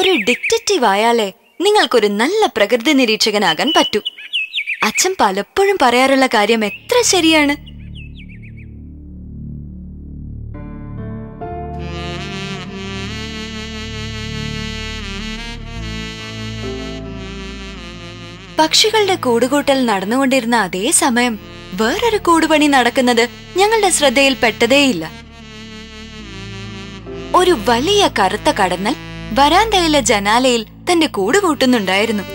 ഒരു ഡിക്റ്റേറ്റീവ് ആയാലേ നിങ്ങൾക്കൊരു നല്ല പ്രകൃതി നിരീക്ഷകനാകാൻ പറ്റൂ അച്ഛൻ പലപ്പോഴും പറയാറുള്ള കാര്യം എത്ര ശരിയാണ് പക്ഷികളുടെ കൂടുകൂട്ടൽ നടന്നുകൊണ്ടിരുന്ന അതേ സമയം വേറൊരു കൂടുപണി നടക്കുന്നത് ഞങ്ങളുടെ ശ്രദ്ധയിൽ പെട്ടതേയില്ല ഒരു വലിയ കറുത്ത കടന്നൽ വരാന്തയിലെ ജനാലയിൽ തന്റെ കൂട് കൂട്ടുന്നുണ്ടായിരുന്നു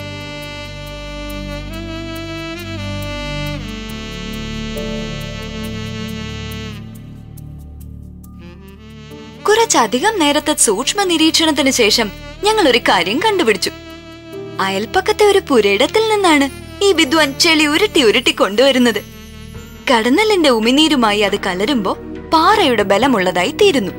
കുറച്ചധികം നേരത്തെ സൂക്ഷ്മ നിരീക്ഷണത്തിന് ശേഷം ഞങ്ങൾ ഒരു കാര്യം കണ്ടുപിടിച്ചു അയൽപ്പക്കത്തെ ഒരു പുരയിടത്തിൽ നിന്നാണ് ഈ വിദ്വാൻ ചെളി ഉരുട്ടി ഉരുട്ടി കൊണ്ടുവരുന്നത് കടന്നലിന്റെ ഉമിനീരുമായി അത് കലരുമ്പോ പാറയുടെ ബലമുള്ളതായി തീരുന്നു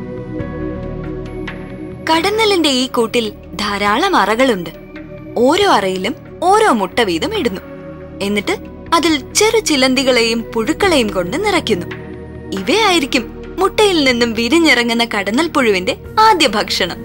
കടന്നലിന്റെ ഈ കൂട്ടിൽ ധാരാളം അറകളുണ്ട് ഓരോ അറയിലും ഓരോ മുട്ട വീതം ഇടുന്നു എന്നിട്ട് അതിൽ ചെറു ചിലന്തികളെയും പുഴുക്കളെയും കൊണ്ട് നിറയ്ക്കുന്നു ഇവയായിരിക്കും മുട്ടയിൽ നിന്നും വിരിഞ്ഞിറങ്ങുന്ന കടന്നൽ പുഴുവിന്റെ ആദ്യ ഭക്ഷണം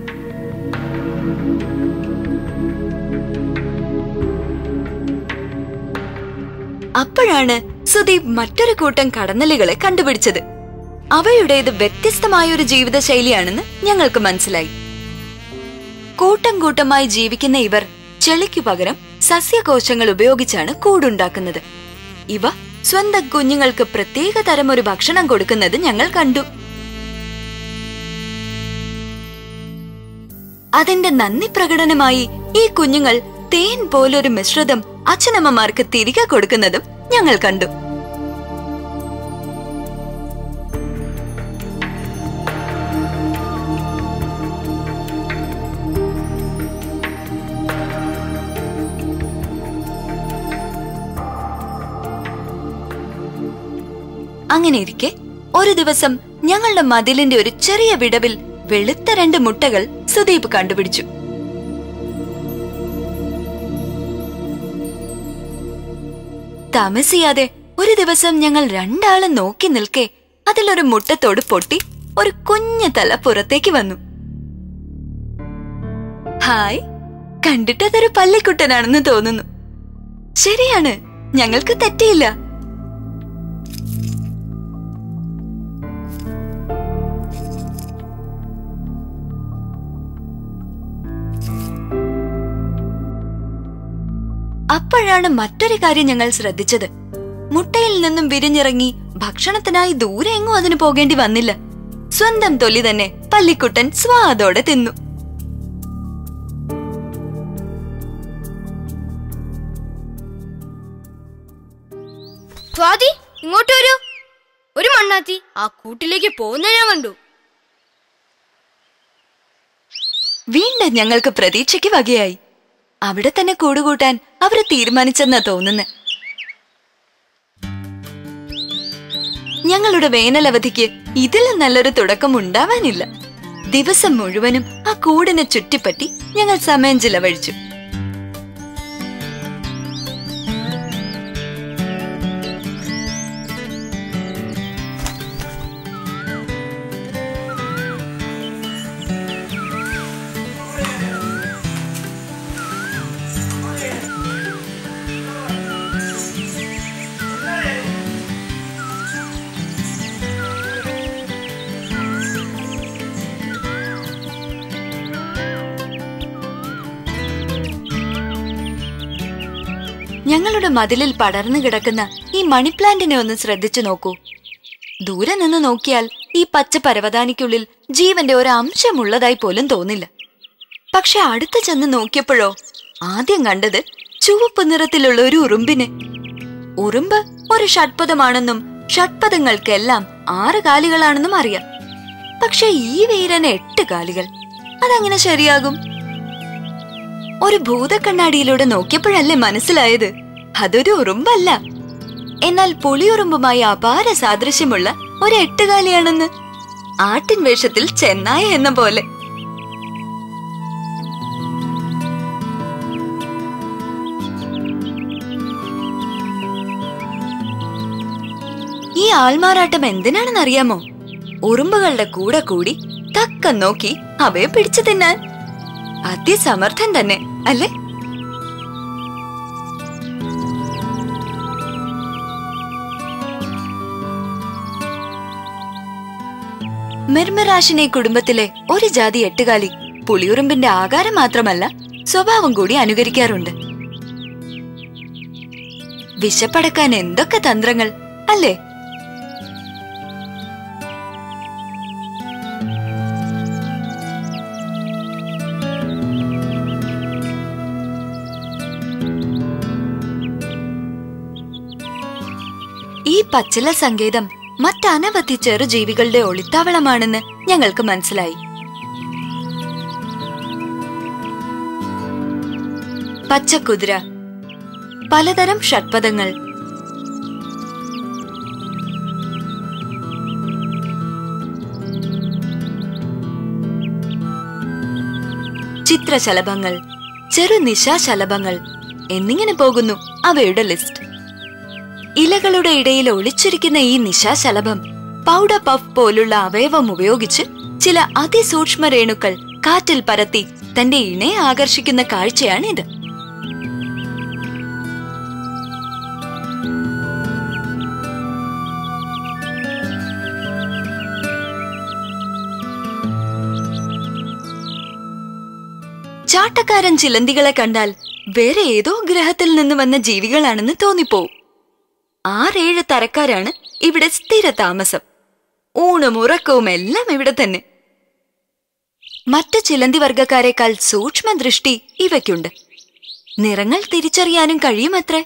അപ്പോഴാണ് സുദീപ് മറ്റൊരു കൂട്ടം കടന്നലുകളെ കണ്ടുപിടിച്ചത് അവയുടേത് വ്യത്യസ്തമായ ഒരു ജീവിതശൈലിയാണെന്ന് ഞങ്ങൾക്ക് മനസ്സിലായി കൂട്ടം കൂട്ടമായി ജീവിക്കുന്ന ഇവർ ചെളിക്കു പകരം സസ്യകോശങ്ങൾ ഉപയോഗിച്ചാണ് കൂടുണ്ടാക്കുന്നത് ഇവ സ്വന്തം കുഞ്ഞുങ്ങൾക്ക് പ്രത്യേക തരം ഒരു ഭക്ഷണം കൊടുക്കുന്നത് ഞങ്ങൾ കണ്ടു അതിന്റെ നന്ദി പ്രകടനമായി ഈ കുഞ്ഞുങ്ങൾ തേൻ പോലൊരു മിശ്രിതം അച്ഛനമ്മമാർക്ക് തിരികെ കൊടുക്കുന്നതും ഞങ്ങൾ കണ്ടു അങ്ങനെ ഇരിക്കെ ഒരു ദിവസം ഞങ്ങളുടെ മതിലിന്റെ ഒരു ചെറിയ വിടവിൽ വെളുത്ത രണ്ട് മുട്ടകൾ സുദീപ് കണ്ടുപിടിച്ചു താമസിയാതെ ഒരു ദിവസം ഞങ്ങൾ രണ്ടാളും നോക്കി നിൽക്കെ അതിലൊരു മുട്ടത്തോട് പൊട്ടി ഒരു കുഞ്ഞു തല പുറത്തേക്ക് വന്നു ഹായ് കണ്ടിട്ട് അതൊരു പള്ളിക്കുട്ടനാണെന്ന് തോന്നുന്നു ശരിയാണ് ഞങ്ങൾക്ക് തെറ്റിയില്ല അപ്പോഴാണ് മറ്റൊരു കാര്യം ഞങ്ങൾ ശ്രദ്ധിച്ചത് മുട്ടയിൽ നിന്നും വിരിഞ്ഞിറങ്ങി ഭക്ഷണത്തിനായി ദൂരെ എങ്ങും അതിന് പോകേണ്ടി വന്നില്ല സ്വന്തം തൊലി തന്നെ പള്ളിക്കുട്ടൻ സ്വാദോടെ തിന്നു സ്വാതി ഇങ്ങോട്ട് വരൂ ഒരു മണ്ണാത്തി ആ കൂട്ടിലേക്ക് പോകുന്ന ഞാൻ കണ്ടു വീണ്ടും ഞങ്ങൾക്ക് പ്രതീക്ഷയ്ക്ക് വകയായി അവിടെ തന്നെ കൂടുകൂട്ടാൻ അവര് തീരുമാനിച്ചെന്നാ തോന്നുന്നത് ഞങ്ങളുടെ വേനലവധിക്ക് ഇതിൽ നല്ലൊരു തുടക്കം ഉണ്ടാവാനില്ല ദിവസം മുഴുവനും ആ കൂടിനെ ചുറ്റിപ്പറ്റി ഞങ്ങൾ സമയം ചിലവഴിച്ചു ഞങ്ങളുടെ മതിലിൽ പടർന്നു കിടക്കുന്ന ഈ മണി പ്ലാന്റിനെ ഒന്ന് ശ്രദ്ധിച്ചു നോക്കൂ ദൂരെ നിന്ന് നോക്കിയാൽ ഈ പച്ച പരവതാനിക്കുള്ളിൽ ജീവന്റെ ഒരു അംശമുള്ളതായി പോലും തോന്നില്ല പക്ഷെ അടുത്ത് ചെന്ന് നോക്കിയപ്പോഴോ ആദ്യം കണ്ടത് ചുവപ്പ് നിറത്തിലുള്ള ഒരു ഉറുമ്പിനെ ഉറുമ്പ് ഒരു ഷഡ്പദമാണെന്നും ഷഡ്പദങ്ങൾക്കെല്ലാം ആറ് കാലുകളാണെന്നും അറിയാം പക്ഷെ ഈ വീരന് എട്ട് കാലുകൾ അതങ്ങനെ ശരിയാകും ഒരു ഭൂതക്കണ്ണാടിയിലൂടെ നോക്കിയപ്പോഴല്ലേ മനസ്സിലായത് അതൊരു ഉറുമ്പല്ല എന്നാൽ പുളിയുറുമ്പുമായി അപാര സാദൃശ്യമുള്ള ഒരു എട്ടുകാലിയാണെന്ന് ആട്ടിൻ വേഷത്തിൽ ചെന്നായ എന്ന പോലെ ഈ ആൾമാറാട്ടം എന്തിനാണെന്ന് അറിയാമോ ഉറുമ്പുകളുടെ കൂടെ കൂടി തക്കം നോക്കി അവയെ പിടിച്ചു തിന്നാൻ അതിസമർത്ഥൻ തന്നെ അല്ലേ മിർമിറാഷിനെ കുടുംബത്തിലെ ഒരു ജാതി എട്ടുകാലി പുളിയുറുമ്പിന്റെ ആകാരം മാത്രമല്ല സ്വഭാവം കൂടി അനുകരിക്കാറുണ്ട് വിശപ്പടക്കാൻ എന്തൊക്കെ തന്ത്രങ്ങൾ അല്ലേ ഈ പച്ചില സങ്കേതം മറ്റനവധി ചെറുജീവികളുടെ ഒളിത്താവളമാണെന്ന് ഞങ്ങൾക്ക് മനസ്സിലായി പച്ചക്കുതിര പലതരം ഷഡ്പദങ്ങൾ ചിത്രശലഭങ്ങൾ ചെറു നിശാശലഭങ്ങൾ എന്നിങ്ങനെ പോകുന്നു അവയുടെ ലിസ്റ്റ് ഇലകളുടെ ഇടയിൽ ഒളിച്ചിരിക്കുന്ന ഈ നിശാശലഭം പൗഡർ പഫ് പോലുള്ള അവയവം ഉപയോഗിച്ച് ചില അതിസൂക്ഷ്മ രേണുക്കൾ കാറ്റിൽ പരത്തി തന്റെ ഇണയെ ആകർഷിക്കുന്ന കാഴ്ചയാണിത് ചാട്ടക്കാരൻ ചിലന്തികളെ കണ്ടാൽ വേറെ ഏതോ ഗ്രഹത്തിൽ നിന്ന് വന്ന ജീവികളാണെന്ന് തോന്നിപ്പോവും ആറേഴ് തരക്കാരാണ് ഇവിടെ സ്ഥിര താമസം ഊണും ഉറക്കവും എല്ലാം ഇവിടെ തന്നെ മറ്റു ചിലന്തി വർഗക്കാരെക്കാൾ സൂക്ഷ്മ ദൃഷ്ടി ഇവയ്ക്കുണ്ട് നിറങ്ങൾ തിരിച്ചറിയാനും കഴിയുമത്രേ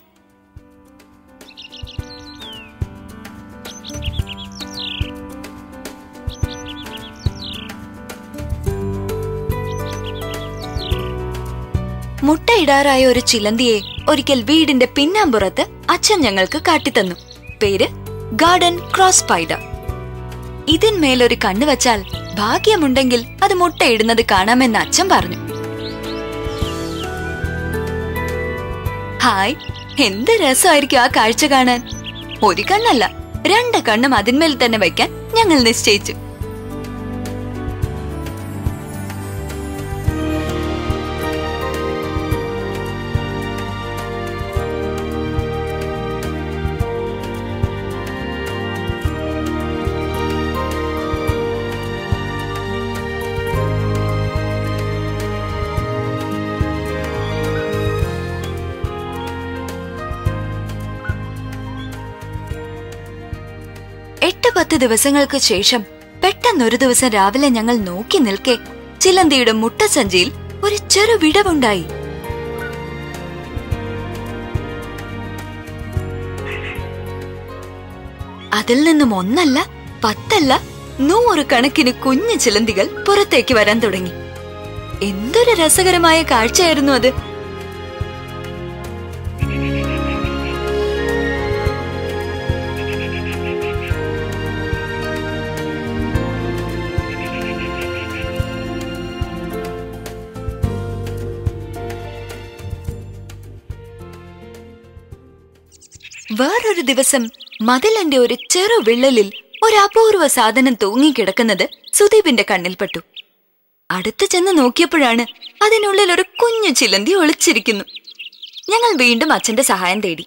മുട്ടയിടാറായ ഒരു ചിലന്തിയെ ഒരിക്കൽ വീടിന്റെ പിന്നാമ്പുറത്ത് അച്ഛൻ ഞങ്ങൾക്ക് കാട്ടിത്തന്നു പേര് ഗാർഡൻ ക്രോസ് സ്പൈഡർ ഇതിന്മേലൊരു കണ്ണു വച്ചാൽ ഭാഗ്യമുണ്ടെങ്കിൽ അത് മുട്ടയിടുന്നത് കാണാമെന്ന് അച്ഛൻ പറഞ്ഞു ഹായ് എന്ത് രസമായിരിക്കും ആ കാഴ്ച കാണാൻ ഒരു കണ്ണല്ല രണ്ട് കണ്ണും അതിന്മേൽ തന്നെ വയ്ക്കാൻ ഞങ്ങൾ നിശ്ചയിച്ചു എട്ട് പത്ത് ദിവസങ്ങൾക്ക് ശേഷം പെട്ടെന്നൊരു ദിവസം രാവിലെ ഞങ്ങൾ നോക്കി നിൽക്കെ ചിലന്തിയുടെ മുട്ടസഞ്ചിയിൽ ഒരു ചെറു വിടവുണ്ടായി അതിൽ നിന്നും ഒന്നല്ല പത്തല്ല നൂറ് കണക്കിന് കുഞ്ഞു ചിലന്തികൾ പുറത്തേക്ക് വരാൻ തുടങ്ങി എന്തൊരു രസകരമായ കാഴ്ചയായിരുന്നു അത് വേറൊരു ദിവസം മതിലന്റെ ഒരു ചെറു വിള്ളലിൽ ഒരു അപൂർവ സാധനം തൂങ്ങിക്കിടക്കുന്നത് സുദീപിന്റെ കണ്ണിൽപ്പെട്ടു അടുത്ത് ചെന്ന് നോക്കിയപ്പോഴാണ് അതിനുള്ളിൽ ഒരു കുഞ്ഞു ചിലന്തി ഒളിച്ചിരിക്കുന്നു ഞങ്ങൾ വീണ്ടും അച്ഛന്റെ സഹായം തേടി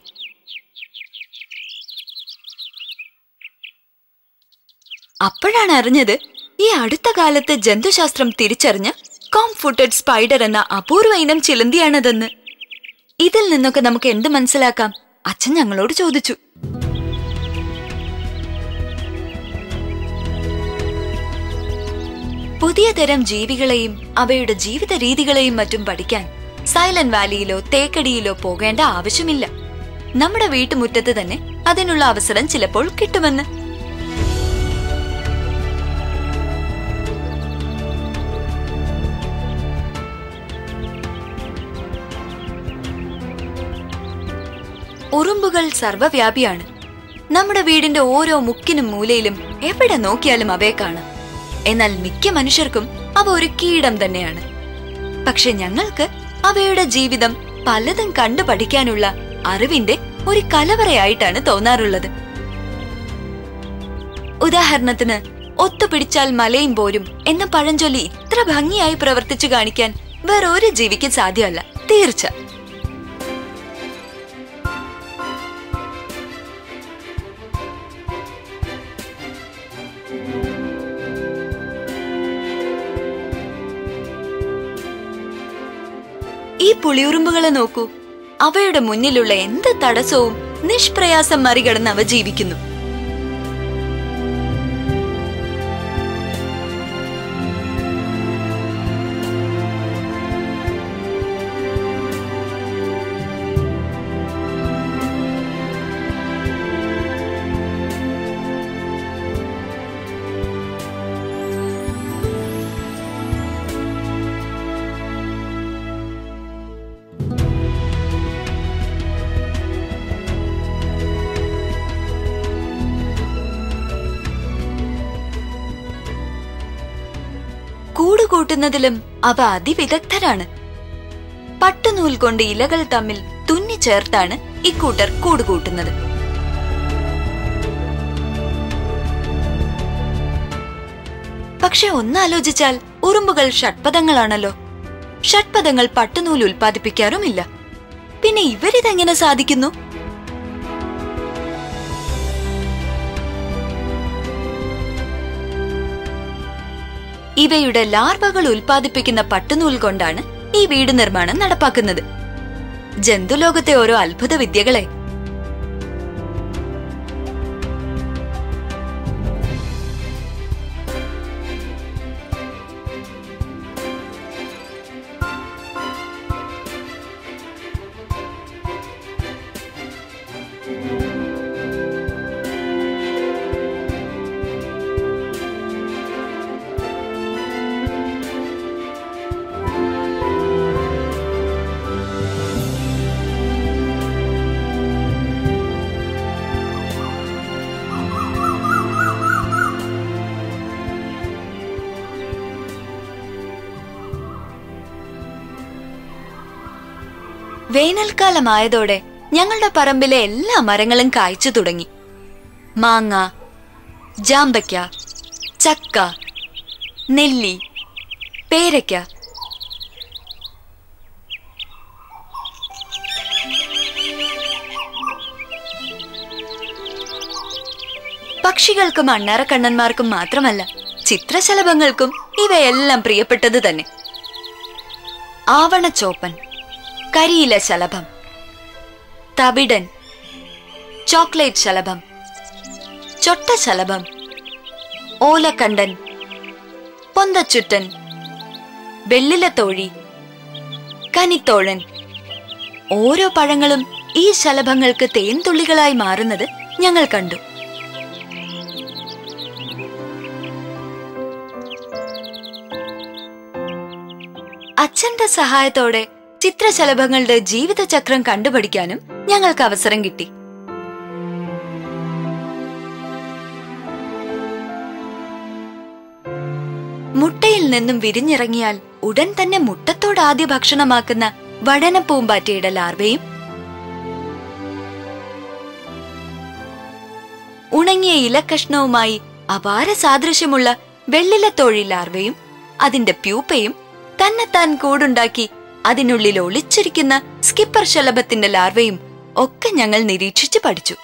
അപ്പോഴാണ് അറിഞ്ഞത് ഈ അടുത്ത കാലത്ത് ജന്തുശാസ്ത്രം തിരിച്ചറിഞ്ഞ കോം ഫുട്ടഡ് സ്പൈഡർ എന്ന അപൂർവ ഇനം ചിലന്തിയാണതെന്ന് ഇതിൽ നിന്നൊക്കെ നമുക്ക് എന്ത് മനസ്സിലാക്കാം അച്ഛൻ ഞങ്ങളോട് ചോദിച്ചു പുതിയ തരം ജീവികളെയും അവയുടെ ജീവിത രീതികളെയും മറ്റും പഠിക്കാൻ സൈലന്റ് വാലിയിലോ തേക്കടിയിലോ പോകേണ്ട ആവശ്യമില്ല നമ്മുടെ വീട്ടുമുറ്റത്ത് തന്നെ അതിനുള്ള അവസരം ചിലപ്പോൾ കിട്ടുമെന്ന് ഉറുമ്പുകൾ സർവ്വവ്യാപിയാണ് നമ്മുടെ വീടിന്റെ ഓരോ മുക്കിനും മൂലയിലും എവിടെ നോക്കിയാലും അവയെ കാണാം എന്നാൽ മിക്ക മനുഷ്യർക്കും അവ ഒരു കീടം തന്നെയാണ് പക്ഷെ ഞങ്ങൾക്ക് അവയുടെ ജീവിതം പലതും കണ്ടു പഠിക്കാനുള്ള അറിവിന്റെ ഒരു കലവറയായിട്ടാണ് തോന്നാറുള്ളത് ഉദാഹരണത്തിന് ഒത്തുപിടിച്ചാൽ മലയും പോരും എന്ന പഴഞ്ചൊല്ലി ഇത്ര ഭംഗിയായി പ്രവർത്തിച്ചു കാണിക്കാൻ വേറെ ഒരു ജീവിക്ക് സാധ്യമല്ല തീർച്ച ഈ പുളിയുറുമ്പുകളെ നോക്കൂ അവയുടെ മുന്നിലുള്ള എന്ത് തടസ്സവും നിഷ്പ്രയാസം മറികടന്ന് അവ ജീവിക്കുന്നു കൂടുകൂട്ടുന്നതിലും അവ അതിവിദഗ്ധരാണ് പട്ടുനൂൽ കൊണ്ട് ഇലകൾ തമ്മിൽ തുന്നിച്ചേർത്താണ് ഇക്കൂട്ടർ കൂടുകൂട്ടുന്നത് പക്ഷെ ഒന്നാലോചിച്ചാൽ ഉറുമ്പുകൾ ഷഡ്പദങ്ങളാണല്ലോ ഷഡ്പദങ്ങൾ പട്ടുനൂൽ ഉൽപ്പാദിപ്പിക്കാറുമില്ല പിന്നെ ഇവരിതെങ്ങനെ സാധിക്കുന്നു ഇവയുടെ ലാർവകൾ ഉൽപ്പാദിപ്പിക്കുന്ന പട്ടുനൂൽ കൊണ്ടാണ് ഈ വീട് നിർമ്മാണം നടപ്പാക്കുന്നത് ജന്തുലോകത്തെ ഓരോ അത്ഭുത വിദ്യകളെ വേനൽക്കാലമായതോടെ ഞങ്ങളുടെ പറമ്പിലെ എല്ലാ മരങ്ങളും കായ്ച്ചു തുടങ്ങി മാങ്ങ ജാമ്പയ്ക്ക ചക്ക നെല്ലി പേരയ്ക്ക പക്ഷികൾക്കും അണ്ണാറക്കണ്ണന്മാർക്കും മാത്രമല്ല ചിത്രശലഭങ്ങൾക്കും ഇവയെല്ലാം പ്രിയപ്പെട്ടത് തന്നെ ആവണച്ചോപ്പൻ കരിയില ശലഭം തവിടൻ ചോക്ലേറ്റ് ശലഭം ചൊട്ട ശലഭം ഓലക്കണ്ടൻ പൊന്തച്ചുട്ടൻ വെള്ളിലത്തോഴി കനിത്തോഴൻ ഓരോ പഴങ്ങളും ഈ ശലഭങ്ങൾക്ക് തേൻതുള്ളികളായി മാറുന്നത് ഞങ്ങൾ കണ്ടു അച്ഛന്റെ സഹായത്തോടെ ചിത്രശലഭങ്ങളുടെ ജീവിതചക്രം കണ്ടുപഠിക്കാനും ഞങ്ങൾക്ക് അവസരം കിട്ടി മുട്ടയിൽ നിന്നും വിരിഞ്ഞിറങ്ങിയാൽ ഉടൻ തന്നെ മുട്ടത്തോട് ആദ്യ ഭക്ഷണമാക്കുന്ന വടന പൂമ്പാറ്റയുടെ ലാർവയും ഉണങ്ങിയ ഇലക്കഷ്ണവുമായി അപാര സാദൃശ്യമുള്ള വെള്ളിലത്തോഴി ലാർവയും അതിന്റെ പ്യൂപ്പയും തന്നെത്താൻ കൂടുണ്ടാക്കി അതിനുള്ളിൽ ഒളിച്ചിരിക്കുന്ന സ്കിപ്പർ ശലഭത്തിന്റെ ലാർവയും ഒക്കെ ഞങ്ങൾ നിരീക്ഷിച്ചു പഠിച്ചു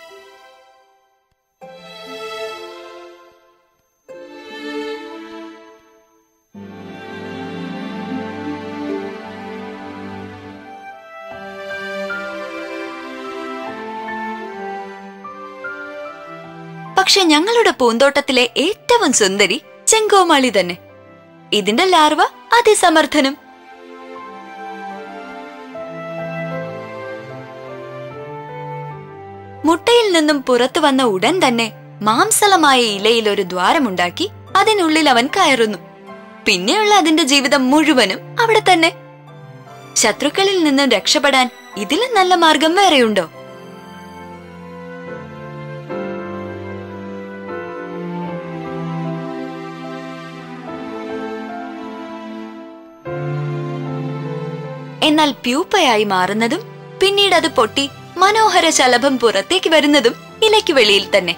പക്ഷെ ഞങ്ങളുടെ പൂന്തോട്ടത്തിലെ ഏറ്റവും സുന്ദരി ചെങ്കോമാളി തന്നെ ഇതിന്റെ ലാർവ അതിസമർത്ഥനും മുട്ടയിൽ നിന്നും പുറത്തു വന്ന ഉടൻ തന്നെ മാംസളമായ ഇലയിൽ ഒരു ദ്വാരമുണ്ടാക്കി അതിനുള്ളിൽ അവൻ കയറുന്നു പിന്നെയുള്ള അതിന്റെ ജീവിതം മുഴുവനും അവിടെ തന്നെ ശത്രുക്കളിൽ നിന്നും രക്ഷപ്പെടാൻ ഇതിലും നല്ല മാർഗം വേറെയുണ്ടോ എന്നാൽ പ്യൂപ്പയായി മാറുന്നതും പിന്നീട് അത് പൊട്ടി മനോഹര ശലഭം പുറത്തേക്ക് വരുന്നതും ഇലയ്ക്ക് വെളിയിൽ തന്നെ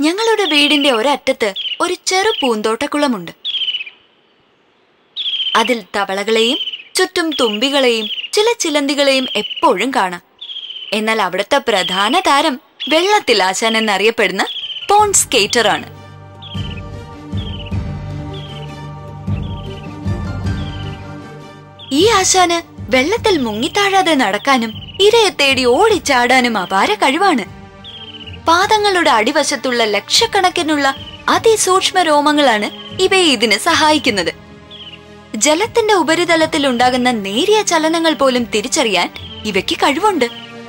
ഞങ്ങളുടെ വീടിന്റെ ഒരറ്റത്ത് ഒരു ചെറു പൂന്തോട്ടക്കുളമുണ്ട് അതിൽ തവളകളെയും ചുറ്റും തുമ്പികളെയും ചില ചിലന്തികളെയും എപ്പോഴും കാണാം എന്നാൽ അവിടുത്തെ പ്രധാന താരം വെള്ളത്തിൽ ആശാൻ എന്നറിയപ്പെടുന്ന പോൺ സ്കേറ്ററാണ് ഈ ആശാന് വെള്ളത്തിൽ മുങ്ങിത്താഴാതെ നടക്കാനും ഇരയെ തേടി ഓടിച്ചാടാനും അപാര കഴിവാണ് പാദങ്ങളുടെ അടിവശത്തുള്ള ലക്ഷക്കണക്കിനുള്ള അതിസൂക്ഷ്മ രോമങ്ങളാണ് ഇവയെ ഇതിന് സഹായിക്കുന്നത് ജലത്തിന്റെ ഉപരിതലത്തിൽ ഉണ്ടാകുന്ന നേരിയ ചലനങ്ങൾ പോലും തിരിച്ചറിയാൻ ഇവയ്ക്ക് കഴിവുണ്ട്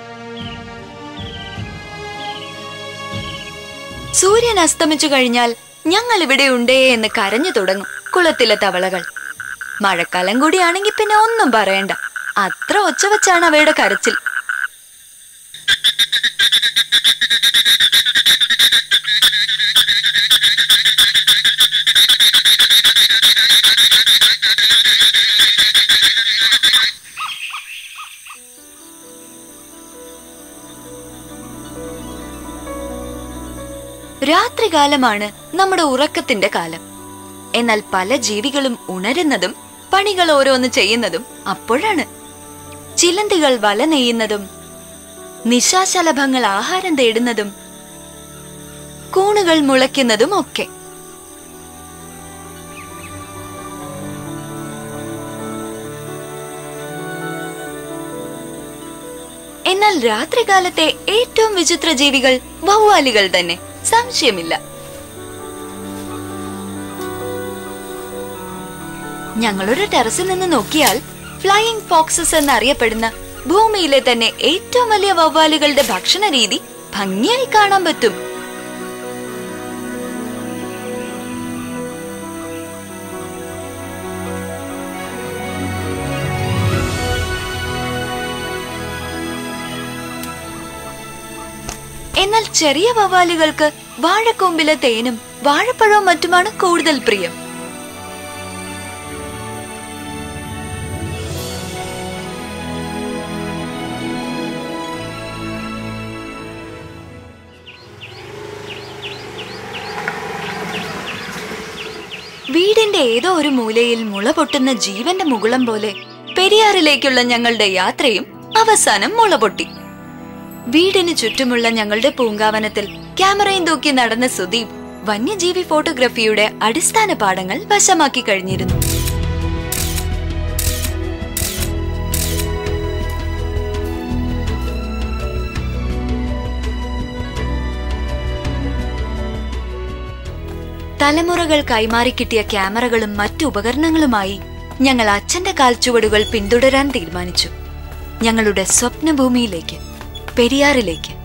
സൂര്യൻ അസ്തമിച്ചു കഴിഞ്ഞാൽ ഞങ്ങൾ ഇവിടെ ഉണ്ടേ എന്ന് കരഞ്ഞു തുടങ്ങും കുളത്തിലെ തവളകൾ മഴക്കാലം കൂടിയാണെങ്കിൽ പിന്നെ ഒന്നും പറയണ്ട അത്ര ഒച്ച വെച്ചാണ് അവയുടെ കരച്ചിൽ രാത്രികാലമാണ് നമ്മുടെ ഉറക്കത്തിന്റെ കാലം എന്നാൽ പല ജീവികളും ഉണരുന്നതും പണികൾ ഓരോന്ന് ചെയ്യുന്നതും അപ്പോഴാണ് ചിലന്തികൾ വല നെയ്യുന്നതും നിശാശലഭങ്ങൾ ആഹാരം തേടുന്നതും കൂണുകൾ മുളയ്ക്കുന്നതും ഒക്കെ എന്നാൽ രാത്രികാലത്തെ ഏറ്റവും വിചിത്ര ജീവികൾ വവ്വാലുകൾ തന്നെ സംശയമില്ല ഞങ്ങളുടെ ടെറസിൽ നിന്ന് നോക്കിയാൽ ഫ്ലൈയിങ് ഫോക്സസ് എന്നറിയപ്പെടുന്ന ഭൂമിയിലെ തന്നെ ഏറ്റവും വലിയ വവ്വാലുകളുടെ ഭക്ഷണ രീതി ഭംഗിയായി കാണാൻ പറ്റും എന്നാൽ ചെറിയ വവ്വാലുകൾക്ക് വാഴക്കൊമ്പിലെ തേനും വാഴപ്പഴവും മറ്റുമാണ് കൂടുതൽ പ്രിയം വീടിന്റെ ഏതോ ഒരു മൂലയിൽ മുള പൊട്ടുന്ന ജീവന്റെ മുകുളം പോലെ പെരിയാറിലേക്കുള്ള ഞങ്ങളുടെ യാത്രയും അവസാനം മുള പൊട്ടി വീടിന് ചുറ്റുമുള്ള ഞങ്ങളുടെ പൂങ്കാവനത്തിൽ ക്യാമറയും തൂക്കി നടന്ന സുദീപ് വന്യജീവി ഫോട്ടോഗ്രഫിയുടെ അടിസ്ഥാന പാഠങ്ങൾ വശമാക്കി കഴിഞ്ഞിരുന്നു തലമുറകൾ കൈമാറി കിട്ടിയ ക്യാമറകളും മറ്റു ഉപകരണങ്ങളുമായി ഞങ്ങൾ അച്ഛന്റെ കാൽച്ചുവടുകൾ പിന്തുടരാൻ തീരുമാനിച്ചു ഞങ്ങളുടെ സ്വപ്നഭൂമിയിലേക്ക് പെരിയാറിലേക്ക്